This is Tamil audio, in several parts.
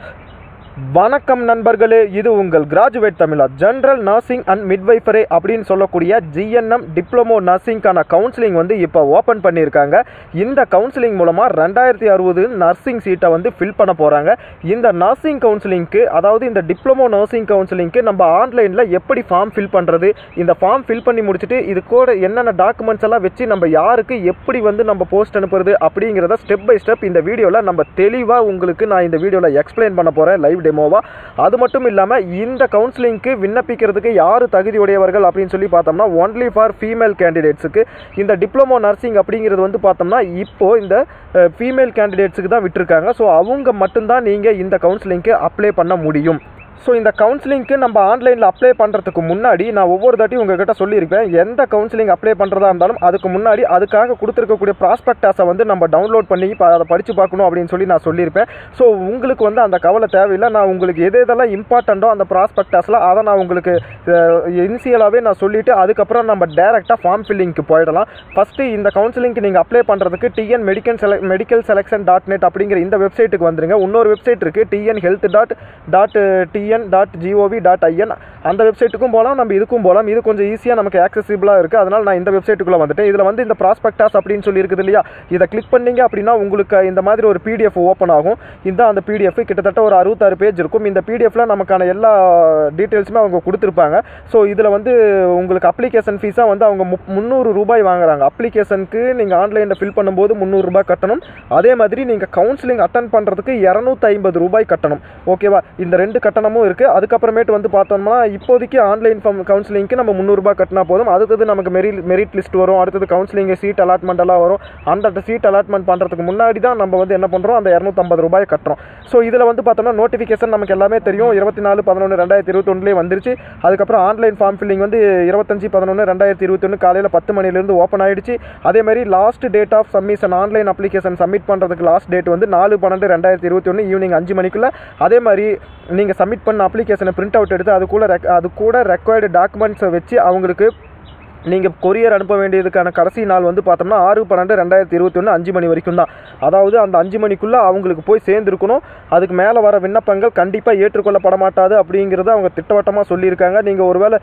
வணக்கம் நண்பர்களே இது உங்கள் கிராஜுவேட் தமிழா ஜென்ரல் நர்சிங் அண்ட் மிட்வைஃபரே அப்படின்னு சொல்லக்கூடிய ஜிஎன்எம் டிப்ளமோ நர்சிங்கான கவுன்சிலிங் வந்து இப்போ ஓப்பன் பண்ணியிருக்காங்க இந்த கவுன்சிலிங் மூலமாக ரெண்டாயிரத்தி அறுபது நர்சிங் சீட்டை வந்து ஃபில் பண்ண போகிறாங்க இந்த நர்சிங் கவுன்சிலிங்க்கு அதாவது இந்த டிப்ளமோ நர்சிங் கவுன்சிலிங்க்கு நம்ம ஆன்லைனில் எப்படி ஃபார்ம் ஃபில் பண்ணுறது இந்த ஃபார்ம் ஃபில் பண்ணி முடிச்சுட்டு இது கூட என்னென்ன டாக்குமெண்ட்ஸ் எல்லாம் வச்சு நம்ம யாருக்கு எப்படி வந்து நம்ம போஸ்ட் அனுப்புறது அப்படிங்கிறத ஸ்டெப் பை ஸ்டெப் இந்த வீடியோவில் நம்ம தெளிவாக உங்களுக்கு நான் இந்த வீடியோவில் எக்ஸ்பிளைன் பண்ண போகிறேன் லைவ் டெமோவா அது மட்டும் இல்லாமல் இந்த கவுன்சிலிங்க்கு விண்ணப்பிக்கிறதுக்கு யார் தகுதியுடையவர்கள் அப்படின்னு சொல்லி பார்த்தோம்னா ஒன்லி ஃபார் ஃபீமேல் கேண்டிடேட்ஸுக்கு இந்த டிப்ளமோ நர்சிங் அப்படிங்கிறது வந்து பார்த்தோம்னா இப்போ இந்த ஃபீமேல் கேண்டிடேட்ஸுக்கு தான் விட்டுருக்காங்க ஸோ அவங்க மட்டும்தான் நீங்கள் இந்த கவுன்சிலிங்க்கு அப்ளை பண்ண முடியும் ஸோ இந்த கவுன்சிலிங்க்கு நம்ம ஆன்லைனில் அப்ளை பண்ணுறதுக்கு முன்னாடி நான் ஒவ்வொரு தாட்டியும் உங்ககிட்ட சொல்லியிருப்பேன் எந்த கவுன்சிலிங் அப்ளை பண்ணுறதா இருந்தாலும் அதுக்கு முன்னாடி அதுக்காக கொடுத்துருக்கக்கூடிய ப்ராஸ்பெக்டாஸை வந்து நம்ம டவுன்லோட் பண்ணி இப்போ அதை படித்து பார்க்கணும் அப்படின்னு சொல்லி நான் சொல்லியிருப்பேன் ஸோ உங்களுக்கு வந்து அந்த கவலை தேவையில்லை நான் உங்களுக்கு எது எதெல்லாம் இம்பார்ட்டண்ட்டோ அந்த ப்ராஸ்பெக்டாஸில் அதை நான் உங்களுக்கு இனிஷியலாகவே நான் சொல்லிவிட்டு அதுக்கப்புறம் நம்ம டேரெக்டாக ஃபார்ம் ஃபில்லிங்க்கு போயிடலாம் ஃபஸ்ட்டு இந்த கவுன்சிலிங்க்கு நீங்கள் அப்ளை பண்ணுறதுக்கு டிஎன் மெடிக்கல் செல மெடிக்கல் செலெக்ஷன் டாட் நெட் அப்படிங்கிற இந்த வெப்சைட்டுக்கு வந்துருங்க இன்னொரு வெப்சைட் இருக்குது TN health dot dot TN dot G O V dot I N அந்த வெப்சைட்டுக்கும் போகலாம் நம்ம இதுக்கும் போகலாம் இது கொஞ்சம் ஈஸியாக நமக்கு ஆக்சசிபிளாக இருக்குது அதனால் நான் இந்த வெப்சைட்டுக்குள்ளே வந்துட்டேன் இதில் வந்து இந்த ப்ராஸ்பெக்டாஸ் அப்படின்னு சொல்லி இருக்குது இல்லையா இதை கிளிக் பண்ணீங்க அப்படின்னா உங்களுக்கு இந்த மாதிரி ஒரு பிடிஎஃப் ஓப்பன் ஆகும் இந்த அந்த பிடிஎஃப் கிட்டத்தட்ட ஒரு அறுபத்தாறு பேஜ் இருக்கும் இந்த பிடிஎஃப்ல நமக்கான எல்லா டீட்டெயில்ஸுமே அவங்க கொடுத்துருப்பாங்க ஸோ இதில் வந்து உங்களுக்கு அப்ளிகேஷன் ஃபீஸாக வந்து அவங்க மு- முந்நூறு ரூபாய் வாங்குறாங்க அப்ளிகேஷனுக்கு நீங்கள் ஆன்லைனில் ஃபில் பண்ணும்போது முந்நூறு ரூபாய் கட்டணும் அதே மாதிரி நீங்கள் கவுன்சிலிங் அட்டன் பண்ணுறதுக்கு இரநூத்தி ஐம்பது ரூபாய் கட்டணும் ஓகேவா இந்த ரெண்டு கட்டணமும் இருக்குது அதுக்கப்புறமேட்டு வந்து பார்த்தோம்னா இப்போதைக்கு ஆன்லைன் கவுன்சிலிங்க்கு நம்ம முந்நூறுரூபா கட்டினா போதும் அடுத்தது நமக்கு மெரிட் மெரிட் லிஸ்ட் வரும் அடுத்தது கவுன்சிலிங் சீட் அலாட்மெண்ட் எல்லாம் வரும் அந்த சீட் அலாட்மெண்ட் பண்ணுறதுக்கு முன்னாடி தான் நம்ம வந்து என்ன பண்ணுறோம் அந்த இரநூத்தம்பது ரூபாய் கட்டுறோம் ஸோ இதில் வந்து பார்த்தோம்னா நோட்டிஃபிகேஷன் நமக்கு எல்லாமே தெரியும் இருபத்தி நாலு பதினொன்று ரெண்டாயிரத்தி இருபத்தொன்னுலேயே வந்துருச்சு அதுக்கப்புறம் ஆன்லைன் ஃபார்ம் ஃபில்லிங் வந்து இருபத்தஞ்சி பதினொன்று ரெண்டாயிரத்தி இருபத்தொன்று காலையில் பத்து மணிலேருந்து ஓப்பன் ஆயிடுச்சு அதே மாதிரி last date of submission online application submit பண்ணுறதுக்கு லாஸ்ட் டேட் வந்து நாலு பன்னெண்டு ரெண்டாயிரத்தி இருபத்தி ஒன்று ஈவினிங் அஞ்சு மணிக்குள்ள அதே மாதிரி நீங்கள் சப்மிட் பண்ண அப்ளிகேஷனை பிரிண்ட் அவுட் எடுத்து அது கூட rec- அது கூட ரெக்வயர்டு டாக்குமெண்ட்ஸை வச்சு அவங்களுக்கு நீங்கள் கொரியர் அனுப்ப வேண்டியதுக்கான கடைசி நாள் வந்து பார்த்தோம்னா ஆறு பன்னெண்டு ரெண்டாயிரத்தி இருபத்தி ஒன்று அஞ்சு மணி வரைக்கும் தான் அதாவது அந்த அஞ்சு மணிக்குள்ளே அவங்களுக்கு போய் சேர்ந்துருக்கணும் அதுக்கு மேலே வர விண்ணப்பங்கள் கண்டிப்பாக ஏற்றுக்கொள்ளப்பட மாட்டாது அப்படிங்கிறத அவங்க திட்டவட்டமாக சொல்லியிருக்காங்க நீங்கள் ஒருவேளை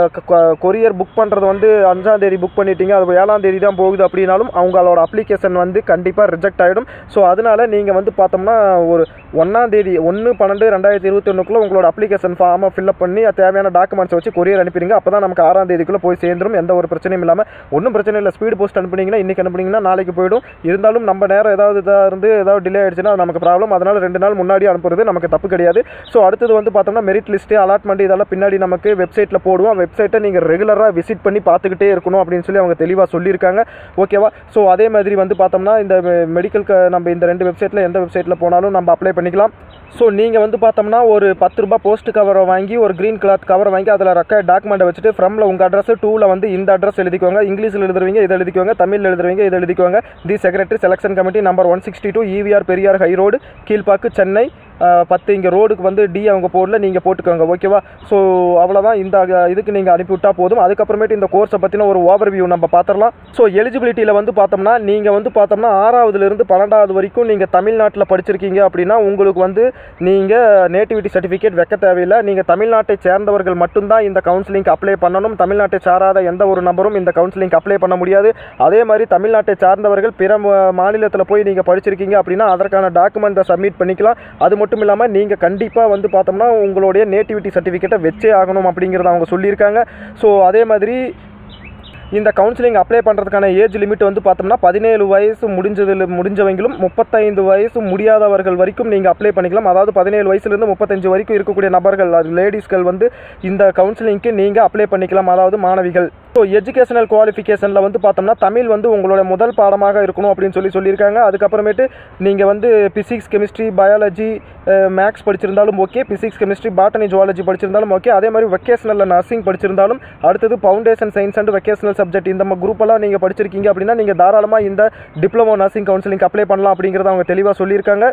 கொரியர் புக் பண்ணுறது வந்து அஞ்சாம் தேதி புக் பண்ணிட்டீங்க அது ஏழாம் தேதி தான் போகுது அப்படின்னாலும் அவங்களோட அப்ளிகேஷன் வந்து கண்டிப்பாக ரிஜெக்ட் ஆகிடும் ஸோ அதனால நீங்கள் வந்து பார்த்தோம்னா ஒரு ஒன்றாம் தேதி ஒன்று பன்னெண்டு ரெண்டாயிரத்தி இருபத்தி ஒன்றுக்குள்ளே உங்களோட அப்ளிகேஷன் ஃபார்மை ஃபில்அப் பண்ணி அது தேவையான டாக்குமெண்ட்ஸ் வச்சு கொரியர் அனுப்பிடுங்க அப்போ தான் நமக்கு ஆறாம் தேதிக்குள்ளே போய் சேர்ந்துரும் எந்த ஒரு பிரச்சனையும் இல்லாமல் ஒன்றும் பிரச்சனை இல்லை ஸ்பீடு போஸ்ட் அனுப்புனீங்கன்னா இன்றைக்கி அனுப்புனீங்கன்னா நாளைக்கு போயிடும் இருந்தாலும் நம்ம நேரம் ஏதாவது இதாக இருந்து ஏதாவது டிலே ஆயிடுச்சுன்னா அது நமக்கு ப்ராப்ளம் அதனால் ரெண்டு நாள் முன்னாடி அனுப்புறது நமக்கு தப்பு கிடையாது ஸோ அடுத்தது வந்து பார்த்தோம்னா மெரிட் லிஸ்ட்டு அலாட்மெண்ட் இதெல்லாம் பின்னாடி நமக்கு வெப்சைட்டில் போடுவோம் வெப்சைட்டை நீங்கள் ரெகுலராக விசிட் பண்ணி பார்த்துக்கிட்டே இருக்கணும் அப்படின்னு சொல்லி அவங்க தெளிவாக சொல்லியிருக்காங்க ஓகேவா ஸோ அதே மாதிரி வந்து பார்த்தோம்னா இந்த மெடிக்கல் நம்ம இந்த ரெண்டு வெப்சைட்டில் எந்த வெப்சைட்டில் போனாலும் நம்ம அப்ளை பண்ணிக்கலாம் ஸோ நீங்கள் வந்து பார்த்தோம்னா ஒரு பத்து ரூபாய் போஸ்ட் கவரை வாங்கி ஒரு க்ரீன் கிளாத் கவரை வாங்கி அதில் ரெக்க டாக்குமெண்ட்டை வச்சுட்டு ஃப்ரம்ல உங்கள் அட்ரஸ் டூவில் வந்து இந்த அட்ரஸ் எழுதிக்கோங்க இங்கிலீஷில் எழுதுறவங்க இதை எழுதிக்கோங்க தமிழில் எழுதுறவங்க இதை எழுதிக்கோங்க the secretary selection committee number one sixty two EVR Periyar high road Kilpauk Chennai ah, பத்து இங்கே ரோடுக்கு வந்து டி அவங்க போடல நீங்கள் போட்டுக்கோங்க ஓகேவா ஸோ அவ்வளோதான் இந்த அஹ், இதுக்கு நீங்கள் அனுப்பிவிட்டா போதும் அதுக்கப்புறமேட்டு இந்த கோர்ஸை பற்றின ஒரு ஓவர் வியூ நம்ம பார்த்துடலாம் ஸோ எலிஜிபிலிட்டியில் வந்து பார்த்தோம்னா நீங்கள் வந்து பார்த்தோம்னா ஆறாவதுலேருந்து பன்னெண்டாவது வரைக்கும் நீங்கள் தமிழ்நாட்டில் படிச்சிருக்கீங்க அப்படின்னா உங்களுக்கு வந்து நீங்கள் நேட்டிவிட்டி சர்டிஃபிகேட் வைக்க தேவையில்லை நீங்கள் தமிழ்நாட்டை சேர்ந்தவர்கள் மட்டும்தான் இந்த கவுன்சிலிங்க்கு அப்ளை பண்ணணும் தமிழ்நாட்டை சாராத எந்த ஒரு நபரும் இந்த கவுன்சிலிங்க்கு அப்ளை பண்ண முடியாது அதே மாதிரி தமிழ்நாட்டை சார்ந்தவர்கள் பிற மாநிலத்தில் போய் நீங்கள் படிச்சிருக்கீங்க அப்படின்னா அதற்கான டாக்குமெண்ட்டை சப்மிட் பண்ணிக்கலாம் அது மட்டும் இல்லாமல் நீங்கள் கண்டிப்பாக வந்து பார்த்தோம்னா உங்களுடைய நேட்டிவிட்டி சர்டிஃபிகேட்டை வச்சே ஆகணும் அப்படிங்கிறத அவங்க சொல்லியிருக்காங்க ஸோ அதே மாதிரி இந்த கவுன்சிலிங் அப்ளை பண்ணுறதுக்கான ஏஜ் லிமிட் வந்து பார்த்தோம்னா பதினேழு வயசு முடிஞ்சதில் முடிஞ்சவங்களும் முப்பத்தைந்து வயசு முடியாதவர்கள் வரைக்கும் நீங்கள் அப்ளை பண்ணிக்கலாம் அதாவது பதினேழு வயசுலேருந்து முப்பத்தஞ்சு வரைக்கும் இருக்கக்கூடிய நபர்கள் அது லேடிஸ்கள் வந்து இந்த கவுன்சிலிங்க்கு நீங்கள் அப்ளை பண்ணிக்கலாம் அதாவது மாணவிகள் ஸோ எஜுகேஷனல் குவாலிஃபிகேஷனில் வந்து பார்த்தோம்னா தமிழ் வந்து உங்களோட முதல் பாடமாக இருக்கணும் அப்படின்னு சொல்லி சொல்லியிருக்காங்க அதுக்கப்புறமேட்டு நீங்கள் வந்து பிசிக்ஸ் கெமிஸ்ட்ரி பயாலஜி மேக்ஸ் படிச்சிருந்தாலும் okay physics chemistry botany zoology படிச்சிருந்தாலும் ஓகே அதே மாதிரி வெக்கேஷனலில் நர்சிங் படிச்சிருந்தாலும் அடுத்தது foundation science and vocational subject இந்த குரூப் எல்லாம் நீங்கள் படிச்சிருக்கீங்க அப்படின்னா நீங்கள் தாராளமாக இந்த டிப்ளமோ நர்சிங் கவுன்சிலிங் அப்ளை பண்ணலாம் அப்படிங்கிறத அவங்க தெளிவாக சொல்லியிருக்காங்க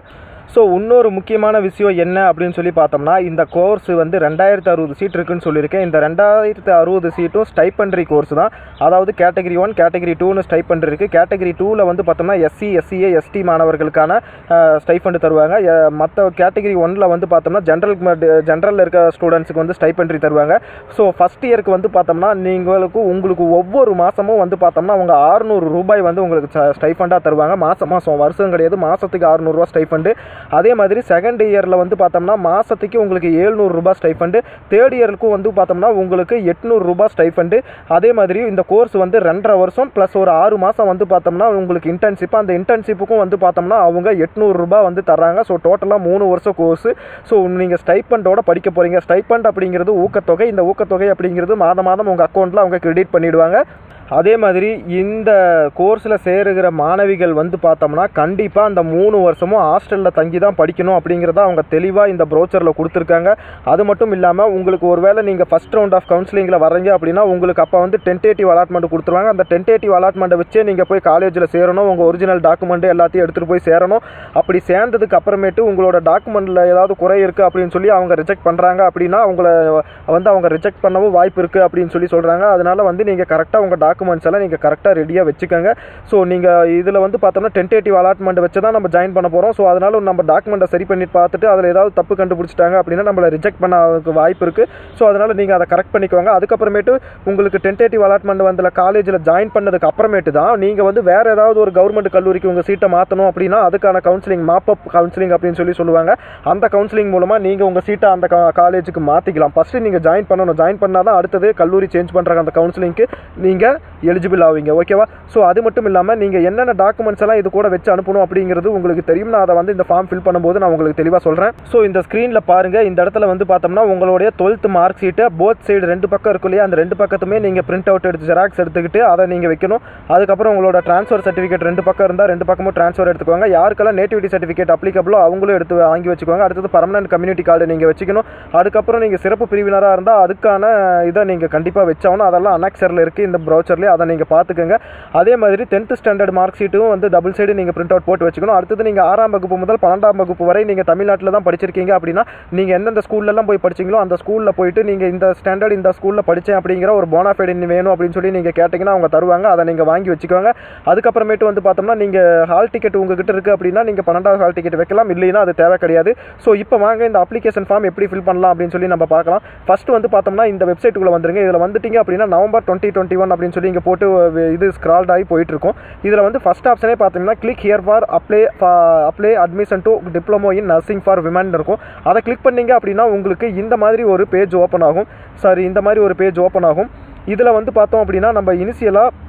ஸோ இன்னொரு முக்கியமான விஷயம் என்ன அப்படின்னு சொல்லி பார்த்தோம்னா இந்த கோர்ஸ் வந்து ரெண்டாயிரத்து அறுபது சீட் இருக்குன்னு சொல்லியிருக்கேன் இந்த ரெண்டாயிரத்து அறுபது சீட்டும் ஸ்டைப்பண்ட்ரி கோர்ஸ் தான் அதாவது கேட்டகரி ஒன் கேட்டகரி டூன்னு ஸ்டைப்பண்ட் இருக்குது கேட்டகரி டூவில் வந்து பார்த்தோம்னா எஸ்சி எஸ்சிஏ எஸ்டி மாணவர்களுக்கான ஸ்டைஃபண்ட் தருவாங்க மற்ற கேட்டகரி ஒனில் வந்து பார்த்தோம்னா ஜென்ரல் ஜென்ரலில் இருக்க ஸ்டூடெண்ட்ஸுக்கு வந்து ஸ்டைப்பண்ட்ரி தருவாங்க ஸோ ஃபஸ்ட் இயருக்கு வந்து பார்த்தோம்னா நீங்களுக்கு உங்களுக்கு ஒவ்வொரு மாதமும் வந்து பார்த்தோம்னா அவங்க ஆறுநூறு ரூபாய் வந்து உங்களுக்கு ஸ்டைஃபண்டாக தருவாங்க மாதம் மாதம் வருஷம் கிடையாது மாதத்துக்கு அறுநூறுவா ஸ்டைஃபண்டு அதே மாதிரி செகண்ட் இயரில் வந்து பார்த்தோம்னா மாதத்துக்கு உங்களுக்கு ஏழ்நூறுரூபா ஸ்டைஃபண்டு தேர்ட் இயருக்கும் வந்து பார்த்தோம்னா உங்களுக்கு எட்நூறுரூபா ஸ்டைஃபண்டு அதே மாதிரி இந்த கோர்ஸ் வந்து ரெண்டரை வருஷம் ப்ளஸ் ஒரு ஆறு மாதம் வந்து பார்த்தோம்னா உங்களுக்கு இன்டர்ன்ஷிப் அந்த இன்டர்ன்ஷிப்புக்கும் வந்து பார்த்தோம்னா அவங்க எட்நூறுரூபா வந்து தர்றாங்க ஸோ டோட்டலாக மூணு வருஷம் கோர்ஸ் ஸோ நீங்கள் ஸ்டைப்பண்டோட படிக்க போகிறீங்க ஸ்டைப்பண்ட் அப்படிங்கிறது ஊக்கத்தொகை இந்த ஊக்கத்தொகை அப்படிங்கிறது மாதம் மாதம் உங்கள் அக்கௌண்ட்டில் அவங்க கிரெடிட் பண்ணிவிடுவாங்க அதே மாதிரி இந்த கோர்ஸில் சேருகிற மாணவிகள் வந்து பார்த்தோம்னா கண்டிப்பாக அந்த மூணு வருஷமும் ஹாஸ்டலில் தங்கி தான் படிக்கணும் அப்படிங்கிறத அவங்க தெளிவாக இந்த ப்ரோச்சரில் கொடுத்துருக்காங்க அது மட்டும் இல்லாமல் உங்களுக்கு ஒருவேளை நீங்கள் ஃபஸ்ட் ரவுண்ட் ஆஃப் கவுன்சிலிங்கில் வரீங்க அப்படின்னா உங்களுக்கு அப்போ வந்து டென்டேட்டிவ் அலாட்மெண்ட் கொடுத்துருவாங்க அந்த டென்டேட்டிவ் அலாட்மெண்ட்டை வச்சே நீங்கள் போய் காலேஜில் சேரணும் உங்கள் ஒரிஜினல் டாக்குமெண்ட் எல்லாத்தையும் எடுத்துகிட்டு போய் சேரணும் அப்படி சேர்ந்ததுக்கு அப்புறமேட்டு உங்களோட டாக்குமெண்ட்டில் ஏதாவது குறை இருக்குது அப்படின்னு சொல்லி அவங்க ரிஜெக்ட் பண்ணுறாங்க அப்படின்னா அவங்கள வந்து அவங்க ரிஜெக்ட் பண்ணவும் வாய்ப்பு இருக்குது அப்படின்னு சொல்லி சொல்கிறாங்க அதனால் வந்து நீங்கள் கரெக்டாக உங்கள் டாக்குமெண்ட்ஸ் எல்லாம் நீங்கள் கரெக்டாக ரெடியாக வச்சுக்கோங்க ஸோ நீங்கள் இதில் வந்து பார்த்தோம்னா டென்டேட்டிவ் அலாட்மெண்ட் வச்சு தான் நம்ம ஜாயின் பண்ண போகிறோம் ஸோ அதனால் நம்ம டாக்குமெண்ட்டை சரி பண்ணி பார்த்துட்டு அதில் ஏதாவது தப்பு கண்டுபிடிச்சிட்டாங்க அப்படின்னா நம்மளை ரிஜெக்ட் பண்ண அதுக்கு வாய்ப்பு இருக்குது ஸோ அதனால் நீங்கள் அதை கரெக்ட் பண்ணிக்கோங்க அதுக்கப்புறமேட்டு உங்களுக்கு டென்டேட்டிவ் அலாட்மெண்ட் வந்து காலேஜில் ஜாயின் பண்ணதுக்கு அப்புறமேட்டு தான் நீங்கள் வந்து வேறு ஏதாவது ஒரு கவர்மெண்ட் கல்லூரிக்கு உங்கள் சீட்டை மாற்றணும் அப்படின்னா அதுக்கான கவுன்சிலிங் மாப்பப் கவுன்சிலிங் அப்படின்னு சொல்லி சொல்லுவாங்க அந்த கவுன்சிலிங் மூலமாக நீங்கள் உங்கள் சீட்டை அந்த காலேஜுக்கு மாற்றிக்கலாம் ஃபஸ்ட்டு நீங்கள் ஜாயின் பண்ணணும் ஜாயின் பண்ணால் தான் அடுத்தது கல்லூரி சேஞ்ச் பண்ணுறாங்க அந்த கவுன்சிலிங்க்கு நீங்கள் எலிஜிபிள் ஆவீங்க ஓகேவா ஸோ அது மட்டும் இல்லாமல் நீங்கள் என்னென்ன டாக்குமெண்ட்ஸ் எல்லாம் இது கூட வச்சு அனுப்பணும் அப்படிங்கிறது உங்களுக்கு தெரியும் நான் அதை வந்து இந்த ஃபார்ம் ஃபில் பண்ணும்போது நான் உங்களுக்கு தெளிவாக சொல்கிறேன் ஸோ இந்த ஸ்க்ரீனில் பாருங்கள் இந்த இடத்துல வந்து பார்த்தோம்னா உங்களுடைய டுவெல்த் மார்க் ஷீட்டை போத் சைடு ரெண்டு பக்கம் இருக்கும் இல்லையா அந்த ரெண்டு பக்கத்துமே நீங்கள் பிரிண்ட் அவுட் எடுத்து ஜெராக்ஸ் எடுத்துக்கிட்டு அதை நீங்கள் வைக்கணும் அதுக்கப்புறம் உங்களோட ட்ரான்ஸ்ஃபர் சர்டிஃபிகேட் ரெண்டு பக்கம் இருந்தால் ரெண்டு பக்கமும் ட்ரான்ஸ்ஃபர் எடுத்துக்கோங்க யாருக்கெல்லாம் நேட்டிவிட்டி சர்டிஃபிகேட் அப்ளிகபிளோ அவங்களும் எடுத்து வாங்கி வச்சுக்கோங்க அடுத்தது பர்மனன்ட் கம்யூனிட்டி கார்டு நீங்கள் வச்சுக்கணும் அதுக்கப்புறம் நீங்கள் சிறப்பு பிரிவினராக இருந்தால் அதுக்கான இதை நீங்கள் கண்டிப்பாக வச்சாகணும் அதெல்லாம் அனக்சரில் இருக்குது இந்த ப்ரௌச்சர்லேயே அதை நீங்கள் பார்த்துக்கோங்க அதே மாதிரி டென்த்து ஸ்டாண்டர்ட் மார்க் ஷீட்டும் வந்து டபுள் சைடு நீங்கள் பிரிண்ட் அவுட் போட்டு வச்சுக்கணும் அடுத்தது நீங்கள் ஆறாம் வகுப்பு முதல் பன்னெண்டாம் வகுப்பு வரை நீங்கள் தமிழ்நாட்டில் தான் படிச்சிருக்கீங்க அப்படின்னா நீங்கள் எந்தெந்த ஸ்கூல்லலாம் போய் படிச்சீங்களோ அந்த ஸ்கூலில் போயிட்டு நீங்கள் இந்த ஸ்டாண்டர்ட் இந்த ஸ்கூலில் படித்தேன் அப்படிங்கிற ஒரு போனாஃபைடு வேணும் அப்படின்னு சொல்லி நீங்கள் கேட்டிங்கன்னா அவங்க தருவாங்க அதை நீங்கள் வாங்கி வச்சுக்கோங்க அதுக்கப்புறமேட்டு வந்து பார்த்தோம்னா நீங்கள் ஹால் டிக்கெட் உங்ககிட்ட இருக்குது அப்படின்னா நீங்கள் பன்னெண்டாவது ஹால் டிக்கெட் வைக்கலாம் இல்லைன்னா அது தேவை கிடையாது ஸோ இப்போ வாங்க இந்த அப்ளிகேஷன் ஃபார்ம் எப்படி ஃபில் பண்ணலாம் அப்படின்னு சொல்லி நம்ம பார்க்கலாம் ஃபஸ்ட்டு வந்து பார்த்தோம்னா இந்த வெப்சைட்டுக்குள்ளே வந்துருங்க இதில் வந்துட்டீங்க அப்படின்னா நவம்பர் டுவெண்ட்டி டுவெண்ட்டி ஒன் அப்படின்னு சொல்லி இங்கே போட்டு இது ஸ்க்ரால்ட் ஆகி போயிட்டு இருக்கும் இதில் வந்து ஃபஸ்ட் ஆப்ஷனே பார்த்தீங்கன்னா click here for apply apply admission to diploma in nursing for women இருக்கும் அதை கிளிக் பண்ணீங்க அப்படின்னா உங்களுக்கு இந்த மாதிரி ஒரு பேஜ் ஓப்பன் ஆகும் சாரி இந்த மாதிரி ஒரு பேஜ் ஓப்பன் ஆகும் இதில் வந்து பார்த்தோம் அப்படின்னா நம்ம இனிஷியலாக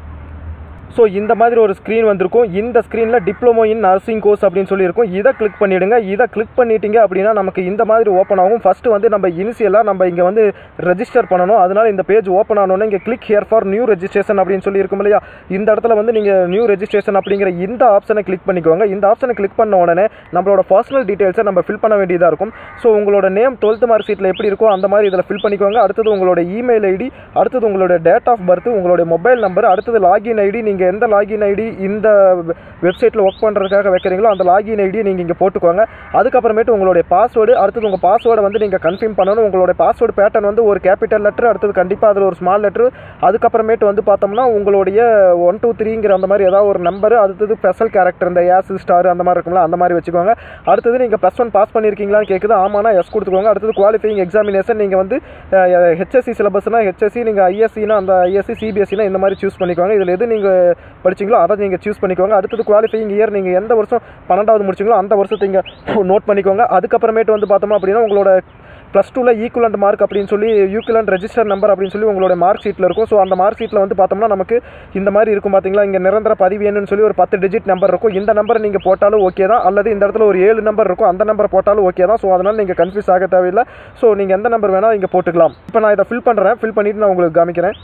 ஸோ இந்த மாதிரி ஒரு ஸ்க்ரீன் வந்திருக்கும் இந்த ஸ்க்ரீனில் டிப்ளமோ இன் நர்சிங் கோர்ஸ் அப்படின்னு சொல்லியிருக்கும் இதை கிளிக் பண்ணிவிடுங்க இதை கிளிக் பண்ணிட்டீங்க அப்படின்னா நமக்கு இந்த மாதிரி ஓப்பன் ஆகும் ஃபஸ்ட்டு வந்து நம்ம இனிஷியலாக நம்ம இங்கே வந்து ரெஜிஸ்டர் பண்ணணும் அதனால் இந்த பேஜ் ஓப்பன் ஆனோன்னே இங்கே click here for new registration அப்படின்னு சொல்லி இருக்கும் இல்லையா இந்த இடத்துல வந்து நீங்கள் நியூ ரெஜிஸ்ட்ரேஷன் அப்படிங்கிற இந்த ஆப்ஷனை கிளிக் பண்ணிக்கோங்க இந்த ஆப்ஷனை கிளிக் பண்ண உடனே நம்மளோட பர்சனல் டீட்டெயில்ஸை நம்ம ஃபில் பண்ண வேண்டியதாக இருக்கும் ஸோ உங்களோட நேம் டுவெல்த் மார்க் ஷீட்டில் எப்படி இருக்கோ அந்த மாதிரி இதில் ஃபில் பண்ணிக்கோங்க அடுத்தது உங்களோட இமெயில் ஐடி அடுத்தது உங்களோட டேட் ஆஃப் பர்த் உங்களுடைய மொபைல் நம்பர் அடுத்தது லாகின் ஐடி நீங்கள் எந்த லாகின் ஐடி இந்த வெப்சைட்டில் ஒர்க் பண்ணுறதுக்காக வைக்கிறீங்களோ அந்த லாகின் ஐடியை நீங்கள் இங்கே போட்டுக்கோங்க அதுக்கப்புறமேட்டு உங்களுடைய பாஸ்வேர்டு அடுத்தது உங்கள் பாஸ்வேர்டை வந்து நீங்கள் கன்ஃபார்ம் பண்ணணும் உங்களுடைய பாஸ்வேர்டு பேட்டர்ன் வந்து ஒரு கேபிட்டல் லெட்டர் அடுத்தது கண்டிப்பாக அதில் ஒரு ஸ்மால் லெட்ரு அதுக்கப்புறமேட்டு வந்து பார்த்தோம்னா உங்களுடைய ஒன் டூ த்ரீங்கிற அந்த மாதிரி ஏதாவது ஒரு நம்பர் அடுத்தது ஸ்பெஷல் கேரக்டர் இந்த ஏஸ் ஸ்டார் அந்த மாதிரி இருக்கும்ல அந்த மாதிரி வச்சுக்கோங்க அடுத்தது நீங்கள் ப்ளஸ் ஒன் பாஸ் பண்ணியிருக்கீங்களான்னு கேட்குது ஆமானா எஸ் கொடுத்துக்கோங்க அடுத்தது குவாலிஃபைங் எக்ஸாமினேஷன் நீங்கள் வந்து ஹெச்எஸ்சி சிலபஸ்னா ஹெச்எஸ்சி நீங்கள் ஐஎஸ்சினா அந்த ஐஎஸ்சி சிபிஎஸ்சினா இந்த மாதிரி சூஸ் பண்ணிக்கோங்க இதில் எது நீங்கள் படிச்சீங்களோ அதை நீங்கள் சூஸ் பண்ணிக்கோங்க அடுத்தது குவாலிஃபைங் இயர் நீங்கள் எந்த வருஷம் பன்னெண்டாவது முடிச்சிங்களோ அந்த வருஷத்தை இங்கே நோட் பண்ணிக்கோங்க அதுக்கப்புறமேட்டு வந்து பார்த்தோம்னா அப்படின்னா உங்களோட ப்ளஸ் டூவில் ஈக்குவலண்ட் மார்க் அப்படின்னு சொல்லி ஈக்குவலண்ட் ரெஜிஸ்டர் நம்பர் அப்படின்னு சொல்லி உங்களோட மார்க் ஷீட்டில் இருக்கும் ஸோ அந்த மார்க் ஷீட்டில் வந்து பார்த்தோம்னா நமக்கு இந்த மாதிரி இருக்கும் பார்த்தீங்களா இங்கே நிரந்தர பதிவு எண்ணுன்னு சொல்லி ஒரு பத்து டிஜிட் நம்பர் இருக்கும் இந்த நம்பரை நீங்கள் போட்டாலும் ஓகே தான் அல்லது இந்த இடத்துல ஒரு ஏழு நம்பர் இருக்கும் அந்த நம்பரை போட்டாலும் ஓகே தான் ஸோ அதனால் நீங்கள் கன்ஃபியூஸ் ஆக தேவையில்லை ஸோ நீங்கள் எந்த நம்பர் வேணால் இங்கே போட்டுக்கலாம் இப்போ நான் இதை ஃபில் பண்ணுறேன் ஃபில் பண்ணிவிட்டு நான் உங்களுக்கு காமிக்கிறேன்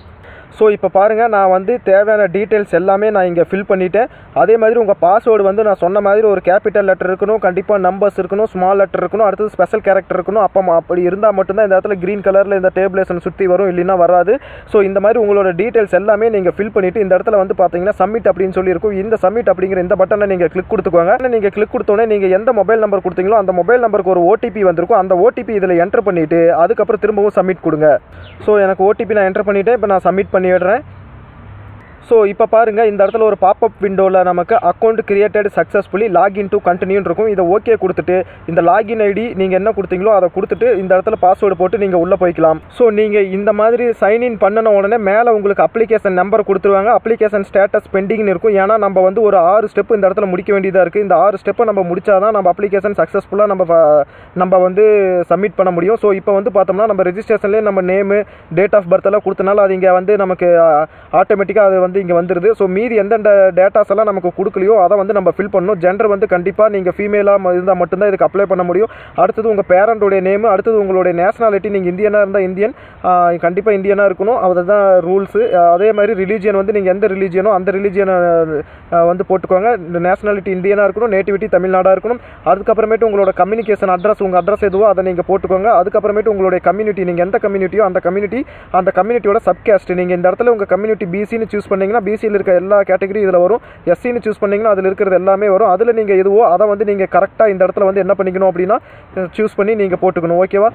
ஸோ இப்போ பாருங்கள் நான் வந்து தேவையான டீட்டெயில்ஸ் எல்லாமே நான் இங்கே ஃபில் பண்ணிட்டேன் அதே மாதிரி உங்கள் பாஸ்வேர்டு வந்து நான் சொன்ன மாதிரி ஒரு கேபிட்டல் லெட்டர் இருக்கணும் கண்டிப்பாக நம்பர்ஸ் இருக்கணும் ஸ்மால் லெட்டர் இருக்கணும் அடுத்தது ஸ்பெஷல் கேரக்டர் இருக்கணும் அப்போ ம- அப்படி இருந்தால் மட்டும்தான் இந்த இடத்துல க்ரீன் கலரில் இந்த டேபிளேஷன் சுற்றி வரும் இல்லைன்னா வராது ஸோ இந்த மாதிரி உங்களோட டீட்டெயில்ஸ் எல்லாமே நீங்கள் ஃபில் பண்ணிவிட்டு இந்த இடத்துல வந்து பார்த்தீங்கன்னா சப்மிட் அப்படின்னு சொல்லி இருக்கும் இந்த சப்மிட் அப்படிங்கிற இந்த பட்டனை நீங்கள் கிளிக் கொடுத்துக்கோங்க நீங்கள் கிளிக் கொடுத்தோன்னே நீங்கள் எந்த மொபைல் நம்பர் கொடுத்தீங்களோ அந்த மொபைல் நம்பருக்கு ஒரு ஓடிபி வந்திருக்கும் அந்த ஓடிபி இதில் என்டர் பண்ணிவிட்டு அதுக்கப்புறம் திரும்பவும் சப்மிட் கொடுங்க ஸோ எனக்கு ஓடிபி நான் என்டர் பண்ணிவிட்டேன் இப்போ நான் சப்மிட் பண்ணிடுறேன் ஸோ இப்போ பாருங்கள் இந்த இடத்துல ஒரு பாப்அப் விண்டோவில் நமக்கு account created successfully login to கண்டினியூன்னு இருக்கும் இதை ஓகே கொடுத்துட்டு இந்த லாகின் ஐடி நீங்கள் என்ன கொடுத்தீங்களோ அதை கொடுத்துட்டு இந்த இடத்துல பாஸ்வேர்டு போட்டு நீங்கள் உள்ளே போய்க்கலாம் ஸோ நீங்கள் இந்த மாதிரி சைன்இன் பண்ணின உடனே மேலே உங்களுக்கு அப்ளிகேஷன் நம்பர் கொடுத்துருவாங்க அப்ளிகேஷன் ஸ்டேட்டஸ் பெண்டிங்னு இருக்கும் ஏன்னா நம்ம வந்து ஒரு ஆறு ஸ்டெப் இந்த இடத்துல முடிக்க வேண்டியதாக இருக்குது இந்த ஆறு ஸ்டெப்பை நம்ம முடிச்சாதான் நம்ம அப்ளிகேஷன் சக்ஸஸ்ஃபுல்லாக நம்ம ஃப- நம்ம வந்து சப்மிட் பண்ண முடியும் ஸோ இப்போ வந்து பார்த்தோம்னா நம்ம ரெஜிஸ்ட்ரேஷன்லேயே நம்ம நேமு டேட் ஆஃப் பர்த் எல்லாம் கொடுத்தனால அது இங்கே வந்து நமக்கு ஆட்டோமேட்டிக்காக அது வந்து இங்கே வந்துடுது ஸோ மீதி எந்தெந்த டேட்டாஸ் எல்லாம் நமக்கு கொடுக்கலையோ அதை வந்து நம்ம ஃபில் பண்ணணும் ஜெண்டர் வந்து கண்டிப்பாக நீங்கள் ஃபீமேலாக இருந்தால் மட்டும்தான் இதுக்கு அப்ளை பண்ண முடியும் அடுத்தது உங்கள் பேரண்ட்டுடைய நேமு அடுத்தது உங்களுடைய நேஷனாலிட்டி நீங்கள் இந்தியனாக இருந்தால் இந்தியன் கண்டிப்பாக இந்தியனாக இருக்கணும் அதுதான் ரூல்ஸு அதே மாதிரி ரிலீஜியன் வந்து நீங்கள் எந்த ரிலீஜியனோ அந்த ரிலீஜியனை வந்து போட்டுக்கோங்க இந்த நேஷனாலிட்டி இந்தியனாக இருக்கணும் நேட்டிவிட்டி தமிழ்நாடாக இருக்கணும் அதுக்கப்புறமேட்டு உங்களோட கம்யூனிகேஷன் அட்ரஸ் உங்கள் அட்ரஸ் எதுவோ அதை நீங்கள் போட்டுக்கோங்க அதுக்கப்புறமேட்டு உங்களுடைய கம்யூனிட்டி நீங்கள் எந்த கம்யூனிட்டியோ அந்த கம்யூனிட்டி அந்த கம்யூனிட்டியோட சப்காஸ்ட் நீங்கள் இந்த இடத்துல உங்கள் கம்யூனிட்டி பிசின்னு சூஸ் பண்ணீங்கன்னா பிசியில் இருக்க எல்லா கேட்டகரி இதில் வரும் எஸ்சின்னு சூஸ் பண்ணீங்கன்னா அதில் இருக்கிறது எல்லாமே வரும் அதில் நீங்கள் எதுவோ அதை வந்து நீங்கள் கரெக்டாக இந்த இடத்துல வந்து என்ன பண்ணிக்கணும் அப்படின்னா சூஸ் பண்ணி நீங்கள் போட்டுக்கணும் ஓகேவா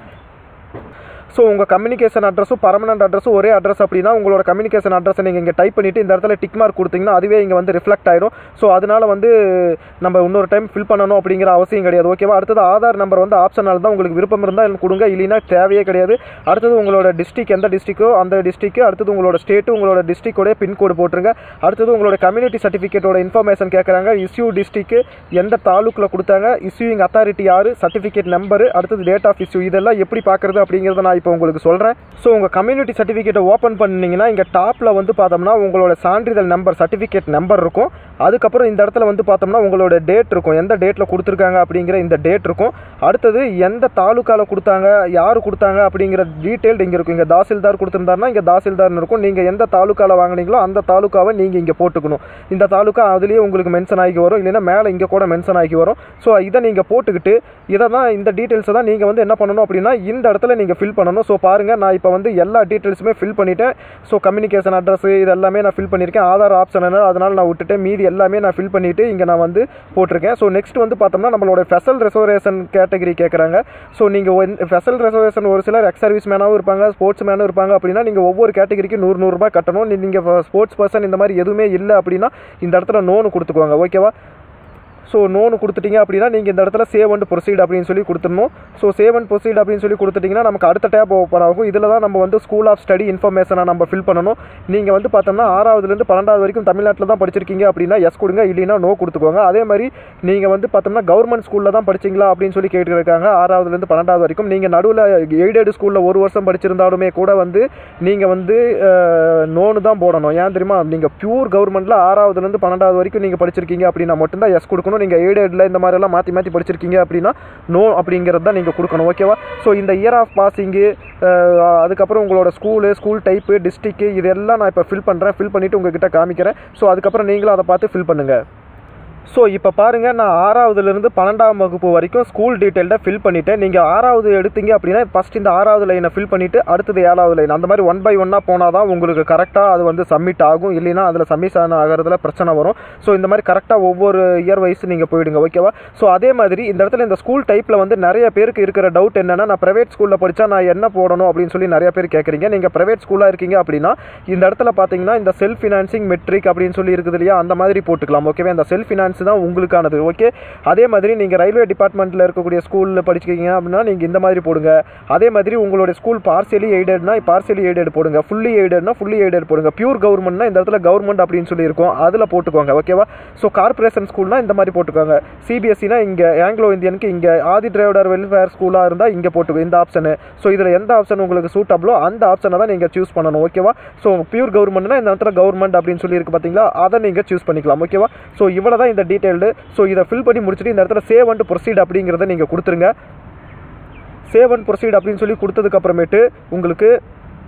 ஸோ உங்கள் கம்யூனிகேஷன் அட்ரஸும் பர்மனன்ட் அட்ரஸும் ஒரே அட்ரஸ் அப்படின்னா உங்களோட கம்யூனிகேஷன் அட்ரஸை நீங்கள் இங்கே டைப் பண்ணிவிட்டு இந்த இடத்துல டிக் மார்க் கொடுத்தீங்கன்னா அதுவே இங்கே வந்து ரிஃப்ளெக்ட் ஆயிடும் ஸோ அதனால வந்து நம்ம இன்னொரு டைம் ஃபில் பண்ணணும் அப்படிங்கிற அவசியம் கிடையாது ஓகேவா அடுத்தது ஆதார் நம்பர் வந்து ஆப்ஷனல் தான் உங்களுக்கு விருப்பம் இருந்தால் கொடுங்க இல்லைன்னா தேவையே கிடையாது அடுத்தது உங்களோட டிஸ்ட்ரிக் எந்த டிஸ்ட்ரிக்கோ அந்த டிஸ்ட்ரிக்கு அடுத்தது உங்களோட ஸ்டேட்டு உங்களோட டிஸ்ட்ரிக்டோட பின்கோடு போட்டுருங்க அடுத்தது உங்களோட கம்யூனிட்டி சர்டிஃபிகேட்டோட இன்ஃபர்மேஷன் கேட்குறாங்க இஸ்யூ டிஸ்ட்ரிக்கு எந்த தாலுக்கில் கொடுத்தாங்க இஸ்யூயிங் அத்தாரிட்டி யார் சர்டிஃபிகேட் நம்பரு அடுத்தது டேட் ஆஃப் இஸ்யூ இதெல்லாம் எப்படி பார்க்குறது அப்படிங்கிறத நான் இப்போ உங்களுக்கு சொல்கிறேன் ஸோ உங்கள் கம்யூனிட்டி சர்டிஃபிகேட்டை ஓப்பன் பண்ணீங்கன்னா இங்கே டாப்பில் வந்து பார்த்தோம்னா உங்களோட சான்றிதழ் நம்பர் சர்டிஃபிகேட் நம்பர் இருக்கும் அதுக்கப்புறம் இந்த இடத்துல வந்து பார்த்தோம்னா உங்களோட டேட் இருக்கும் எந்த டேட்டில் கொடுத்துருக்காங்க அப்படிங்கிற இந்த டேட் இருக்கும் அடுத்தது எந்த தாலுக்காவில் கொடுத்தாங்க யார் கொடுத்தாங்க அப்படிங்கிற டீட்டெயில் இங்கே இருக்கும் இங்கே தாசில்தார் கொடுத்துருந்தாருன்னா இங்கே தாசில்தார்னு இருக்கும் நீங்கள் எந்த தாலுக்காவில் வாங்குனீங்களோ அந்த தாலுக்காவை நீங்கள் இங்கே போட்டுக்கணும் இந்த தாலுக்கா அதுலேயே உங்களுக்கு மென்ஷன் ஆகி வரும் இல்லைன்னா மேலே இங்கே கூட மென்ஷன் ஆகி வரும் ஸோ இதை நீங்கள் போட்டுக்கிட்டு இதை தான் இந்த டீட்டெயில்ஸை தான் நீங்கள் வந்து என்ன பண்ணணும் அப்படின்னா இந்த இடத்துல நீங்கள் ஃபில் பண்ணணும் ஸோ பாருங்கள் நான் இப்போ வந்து எல்லா டீட்டெயில்ஸுமே ஃபில் பண்ணிட்டேன் ஸோ கம்யூனிகேஷன் அட்ரஸ் இது எல்லாமே நான் ஃபில் பண்ணியிருக்கேன் ஆதார் ஆப்ஷன் என்ன அதனால் நான் விட்டுட்டேன் மீதி எல்லாமே நான் ஃபில் பண்ணிவிட்டு இங்கே நான் வந்து போட்டிருக்கேன் ஸோ நெக்ஸ்ட் வந்து பார்த்தோம்னா நம்மளோட ஸ்பெஷல் ரிசர்வேஷன் கேட்டகரி கேட்குறாங்க ஸோ நீங்கள் ஸ்பெஷல் ரிசர்வேஷன் ஒரு சிலர் எக்ஸ் சர்வீஸ் மேனாகவும் இருப்பாங்க ஸ்போர்ட்ஸ் மேனும் இருப்பாங்க அப்படின்னா நீங்கள் ஒவ்வொரு கேட்டகரிக்கு நூறு நூறுரூபா கட்டணும் நீங்கள் ஸ்போர்ட்ஸ் பர்சன் இந்த மாதிரி எதுவுமே இல்லை அப்படின்னா இந்த இடத்துல நோனு கொடுத்துக்குவாங்க ஓகேவா ஸோ நோனு கொடுத்துட்டீங்க அப்படின்னா நீங்கள் இந்த இடத்துல சேவ் அண்ட் ப்ரொசீட் அப்படின்னு சொல்லி கொடுத்துடணும் ஸோ சேவ் அண்ட் ப்ரொசீட் அப்படின்னு சொல்லி கொடுத்துட்டிங்கன்னா நமக்கு அடுத்த டேப் ஓப்பன் ஆகும் இதில் தான் நம்ம வந்து ஸ்கூல் ஆஃப் ஸ்டடி இன்ஃபர்மேஷனை நம்ம ஃபில் பண்ணணும் நீங்கள் வந்து பார்த்தோம்னா ஆறாவதுலேருந்து பன்னெண்டாவது வரைக்கும் தமிழ்நாட்டில் தான் படிச்சிருக்கீங்க அப்படின்னா எஸ் கொடுங்க இல்லைன்னா நோ கொடுத்துக்கோங்க அதே மாதிரி நீங்கள் வந்து பார்த்தோம்னா கவர்மெண்ட் ஸ்கூலில் தான் படிச்சிங்களா அப்படின்னு சொல்லி கேட்டுருக்காங்க ஆறாவதுலேருந்து பன்னெண்டாவது வரைக்கும் நீங்கள் நடுவில் எய்டட் ஸ்கூலில் ஒரு வருஷம் படிச்சிருந்தாலுமே கூட வந்து நீங்கள் வந்து நோனு தான் போடணும் ஏன் தெரியுமா நீங்கள் பியூர் கவர்மெண்ட்டில் ஆறாவதுலேருந்து பன்னெண்டாவது வரைக்கும் நீங்கள் படிச்சிருக்கீங்க அப்படின்னா மட்டும்தான் எஸ் கொடுக்கணும் நீங்கள் எய்டடில் இந்த மாதிரிலாம் மாற்றி மாற்றி படிச்சிருக்கீங்க அப்படின்னா நோ அப்படிங்கிறது தான் நீங்கள் கொடுக்கணும் ஓகேவா ஸோ இந்த இயர் ஆஃப் பாசிங்கு அதுக்கப்புறம் உங்களோட ஸ்கூலு ஸ்கூல் டைப்பு டிஸ்ட்ரிக்கு இதெல்லாம் நான் இப்போ ஃபில் பண்ணுறேன் ஃபில் பண்ணிவிட்டு உங்ககிட்ட காமிக்கிறேன் ஸோ அதுக்கப்புறம் நீங்களும் அதை பார்த்து ஃபில் பண்ணுங்கள் ஸோ இப்போ பாருங்கள் நான் ஆறாவதுலேருந்து பன்னெண்டாம் வகுப்பு வரைக்கும் ஸ்கூல் டீட்டெயில்ட ஃபில் பண்ணிட்டேன் நீங்கள் ஆறாவது எடுத்தீங்க அப்படின்னா ஃபஸ்ட் இந்த ஆறாவது லைனை ஃபில் பண்ணிவிட்டு அடுத்தது ஏழாவது லைன் அந்த மாதிரி ஒன் பை ஒன்னாக போனால் தான் உங்களுக்கு கரெக்டாக அது வந்து சப்மிட் ஆகும் இல்லைன்னா அதில் சப்மிட் ஆகிறதுல பிரச்சனை வரும் ஸோ இந்த மாதிரி கரெக்டாக ஒவ்வொரு இயர் வைஸ் நீங்கள் போயிடுங்க ஓகேவா ஸோ அதே மாதிரி இந்த இடத்துல இந்த ஸ்கூல் டைப்பில் வந்து நிறைய பேருக்கு இருக்கிற டவுட் என்னென்னா நான் ப்ரைவேட் ஸ்கூலில் படித்தா நான் என்ன போடணும் அப்படின்னு சொல்லி நிறைய பேர் கேட்குறீங்க நீங்கள் ப்ரைவேட் ஸ்கூலாக இருக்கீங்க அப்படின்னா இந்த இடத்துல பார்த்தீங்கன்னா இந்த செல்ஃப் ஃபினான்சிங் மெட்ரிக் அப்படின்னு சொல்லி இருக்குது இல்லையா அந்த மாதிரி போட்டுக்கலாம் ஓகேவா இந்த செல்ஃப் ஃபினான்ஸ் தான் உங்களுக்கானது ஓகே அதே மாதிரி நீங்கள் ரயில்வே டிபார்ட்மெண்ட்டில் இருக்கக்கூடிய ஸ்கூலில் படிச்சிருக்கீங்க அப்படின்னா நீங்கள் இந்த மாதிரி போடுங்க அதே மாதிரி உங்களுடைய ஸ்கூல் பார்சியலி எய்டட்னா பார்சியலி எய்டட் போடுங்க ஃபுல்லி எய்டட்னா ஃபுல்லி எய்டட் போடுங்க பியூர் கவர்மெண்ட்னா இந்த இடத்துல கவர்மெண்ட் அப்படின்னு சொல்லி இருக்கும் அதில் போட்டுக்கோங்க ஓகேவா ஸோ கார்பரேஷன் ஸ்கூல்னா இந்த மாதிரி போட்டுக்கோங்க சிபிஎஸ்சினா இங்கே ஆங்கிலோ இந்தியனுக்கு இங்கே ஆதி டிரைவர் வெல்ஃபேர் ஸ்கூலாக இருந்தால் இங்கே போட்டுக்கோ இந்த ஆப்ஷனு ஸோ இதில் எந்த ஆப்ஷன் உங்களுக்கு சூட்டபிளோ அந்த ஆப்ஷனை தான் நீங்கள் சூஸ் பண்ணணும் ஓகேவா ஸோ பியூர் கவர்மெண்ட்னா இந்த இடத்துல கவர்மெண்ட் அப்படின்னு சொல்லி இருக்கு பார்த்தீங்களா அதை நீங்கள் சூஸ் பண்ணிக்கலாம் ஓகேவா ஸோ இவ்வளோ தான் இந்த டீட்டெயில்டு ஸோ இதை ஃபில் பண்ணி முடிச்சுட்டு இந்த இடத்துல சேவ் அண்ட் ப்ரொசீட் அப்படிங்கிறத நீங்கள் கொடுத்துருங்க சேவ் அண்ட் ப்ரொசீட் அப்படின்னு சொல்லி கொடுத்ததுக்கு அப்புறமேட்டு உங்களுக்கு